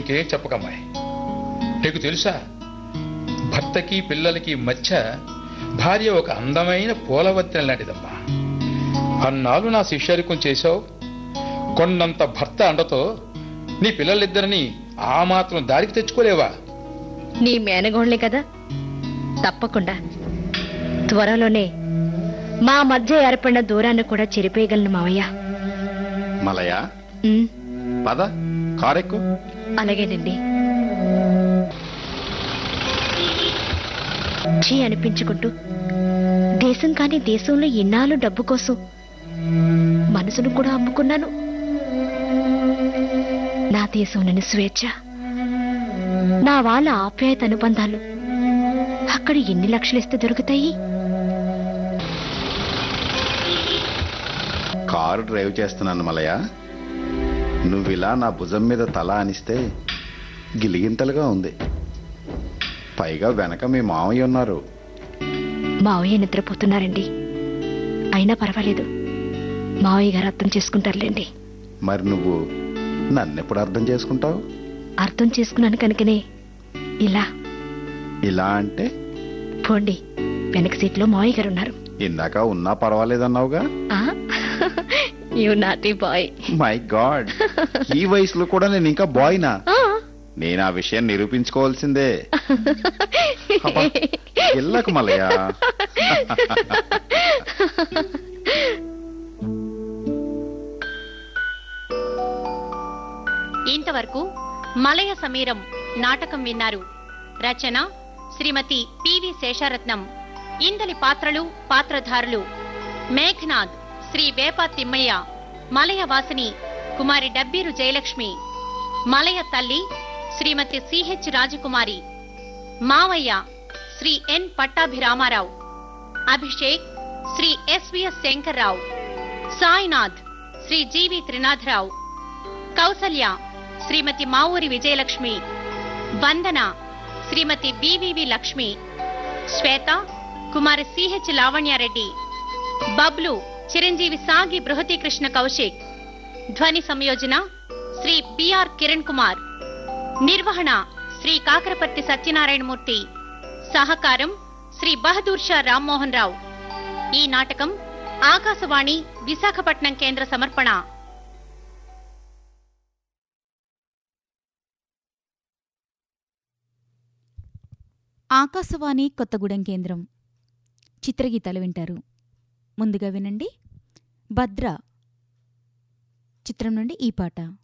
ఇంకేం చెప్పకమ్మాయి నీకు తెలుసా భర్తకి పిల్లలకి మధ్య భార్య ఒక అందమైన పూలవత్తెన లాంటిదమ్మా అన్నాళ్ళు నా శిష్యరికం చేశావు కొండంత భర్త అండతో నీ పిల్లలిద్దరిని ఆ మాత్రం దారికి తెచ్చుకోలేవా నీ మేనగోళ్లే కదా తప్పకుండా త్వరలోనే మా మధ్య ఏర్పడిన దూరాన్ని కూడా చెరిపేయగలను మావయ్య మలయ ఉమ్, పద కారెక్కు అలాగేనండి ఛీ అనిపించుకుంటూ దేశం కాని దేశంలో ఇన్నాళ్ళు డబ్బు కోసం మనసును కూడా అమ్ముకున్నాను నా దేశంలోని స్వేచ్ఛ నా వాళ్ళ ఆప్యాయత అనుబంధాలు అక్కడ ఎన్ని లక్షలు ఇస్తే దొరుకుతాయి కారు డ్రైవ్ చేస్తున్నాను మలయ నువ్విలా నా భుజం మీద తల అనిస్తే గిలిగింతలుగా ఉంది పైగా వెనక మీ మామయ్య ఉన్నారు మావయ్య నిద్రపోతున్నారండి అయినా పర్వాలేదు మావయ్య గారు అర్థం చేసుకుంటారులేండి మరి నువ్వు నన్నెప్పుడు అర్థం చేసుకుంటావు అర్థం చేసుకున్నాను కనుకనే ఇలా ఇలా అంటే పోండి వెనక సీట్లో మావయ్య గారు ఉన్నారు ఇందాక ఉన్నా పర్వాలేదన్నావుగా you naughty boy my god ఈ వయసులో కూడా నేను ఇంకా బాయ్నా నేను ఆ విషయం నిరూపించుకోవాల్సిందే అబ్బా, ఎల్లకు మలయ ఇంతవరకు మలయ సమీరం నాటకం విన్నారు రచన శ్రీమతి పివి శేషారత్నం ఇందలి పాత్రలు పాత్రధారులు మేఘనాథ్ శ్రీ వేప తిమ్మయ్య మలయ వాసిని కుమారి డబ్బీరు జయలక్ష్మి మలయ తల్లి శ్రీమతి సిహెచ్ రాజకుమారి మావయ్య Shri N Pattabhiramarao Abhishek Shri SVS Shankarrao Sainath Shri GV Trinatharao Kausalya Shrimati Mavuri Vijayalakshmi Vandana Shrimati BVV Lakshmi Shweta Kumari CH Lavanya Reddy Bablu Chiranjeevi Sagi Brihati Krishna Kaushik ధ్వని సంయోజన శ్రీ బిఆర్ కిరణ్ కుమార్ నిర్వహణ శ్రీ కాకరపర్తి సత్యనారాయణమూర్తి సహకారం శ్రీ బహదూర్ షా రామ్మోహన్ రావు ఈ నాటకం ఆకాశవాణి విశాఖపట్నం కేంద్ర సమర్పణ ఆకాశవాణి కొత్తగూడెం కేంద్రం చిత్రగీతాలు వింటారు ముందుగా వినండి భద్ర చిత్రం నుండి ఈ పాట